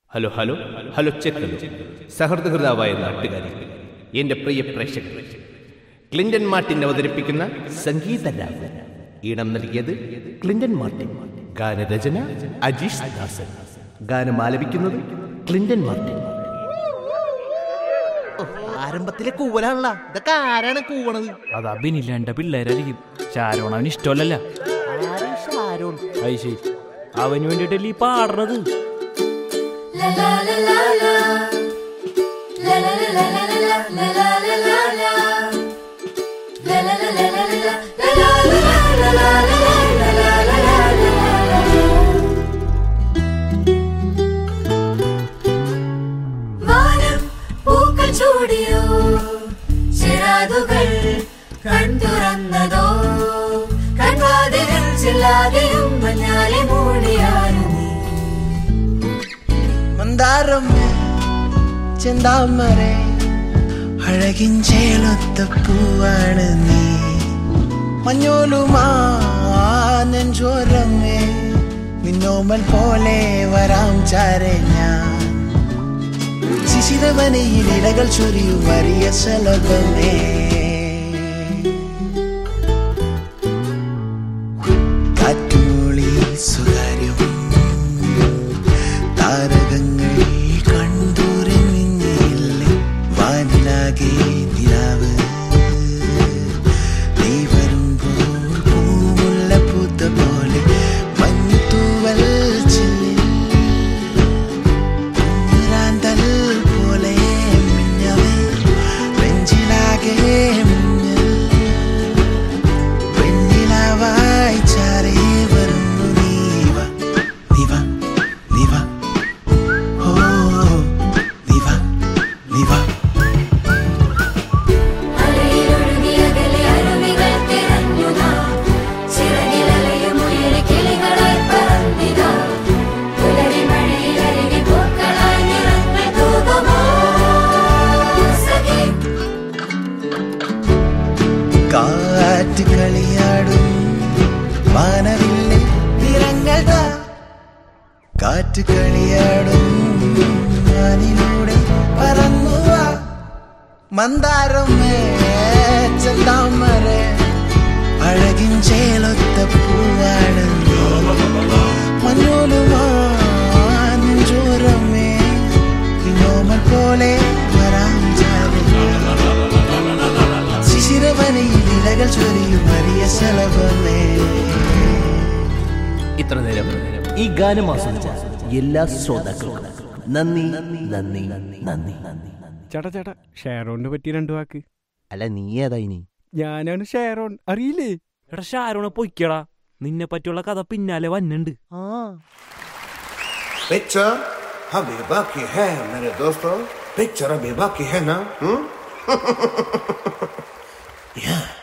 Hello hello hello check സഹൃദഹൃതാവായ നാട്ടുകാരി എന്റെ പ്രിയ പ്രേക്ഷകർ ക്ലിന്റൺ മാർട്ടിൻ അവതരിപ്പിക്കുന്ന സംഗീത രാഗം ഈണം നൽകിയത് ക്ലിന്റൺ മാർട്ടിൻ ഗാനരചന അജീഷ് ദാസൻ ഗാനം ആലപിക്കുന്നത് ക്ലിന്റൺ മാർട്ടിൻ ആരംഭത്തിലെ കൂവലാണല്ലോ ഇതൊക്കെ ആരാണ് കൂവണത് അത് അഭിനില്ലാണ്ട പിള്ളേരായിരിക്കും ഷാരോൺ അവന് ഇഷ്ടമല്ലല്ല ആരാ ഷാരോൺ അത് ശരി അവന് വേണ്ടിട്ടല്ലേ ഈ പാടണത് La la la la la. La la la la la la la la la la la. La la la la la la la. La la la la la la la la la la la la. വാനം പൂക്കൾ ചൂടിയോ ചിറാതുകൾ കൺതുറന്നതോ കൺവാതിലിൽ ചില്ലാതെയും മഞ്ഞാലെ മൂടിയാനു നീ മന്ദാരം ചെന്താമരെ അഴകിൻ ചേലൊത്ത പൂവാണ് നീ മഞ്ഞോലുമാ നെഞ്ചോരമേ നിന്നോമൽ പോലെ വരാം ചാരെ ഞാൻ ശിശിരവനയിൽ ഇലകൾ ചൊരിയും വലിയ ശലഭമേ കാറ്റുമൂളി സ്വകാര്യം താരകങ്ങൾ കണ്ടുരമിഞ്ഞില്ലേ വാനിലാകെ നിലാവ് നീ വരുമ്പോൾ പൂമുള്ള പൂത്ത പോലെ മഞ്ഞു തൂവൽ ചില്ലിൽ കുഞ്ഞിരാന്തൽ പോലെ മിന്നവേ നെഞ്ചിലാകെ മിന്നൽ വെണ്ണിലാവായി ചാരേ വരുന്നു നീവ നീവ നീവ ഓ നീവ നീവ അലയിലൊഴുകിയകലെ അരുവികൾ തിരഞ്ഞുതാ. ചിറകിലലയും ഉയരെ കിളികളായി പറന്നിതാ. പുലരി മഴയിലരുകി പൂക്കളായി നിറങ്ങൾ തൂകുമോ സഖി കാറ്റ് കളിയാടും വാനവില്ലിൽ നിറങ്ങൾ താ കാറ്റ് കളിയാടും വാനിലൂടെ പറന്നു വാ മന്ദാരം ചെന്താമര അഴകിൻ ചേലൊത്ത പൂവാണ് നീ മഞ്ഞോലുമാഞ്ചോരമേ ഇന്നോമൽ പോലെ വരാം ചാരേ ശിശിരവനയിൽ ഇലകൾ ചൊരിയും വലിയ ശലഭമേ ഇത്ര നേരം ഈ ഗാനം ആസ്വദിച്ച എല്ലാ ശ്രോതാക്കൾക്കും നന്ദി നന്ദി നന്ദി ചേട്ടാ ചേട്ടാ ഷെയറോണിനെ പറ്റി രണ്ടു വാക്ക് അല്ല നീ ഏതാ ഇനി ഞാനാണ് ഷെയറോൺ അറിയില്ലേ എടാ ഷാരോണെ പൊയ്ക്കടാ നിന്നെ പറ്റിയുള്ള കഥ പിന്നാലെ വന്നുണ്ട് ആ पिक्चर अभी बाकी है मेरे दोस्तों पिक्चर अभी बाकी है ना हम्म? yeah.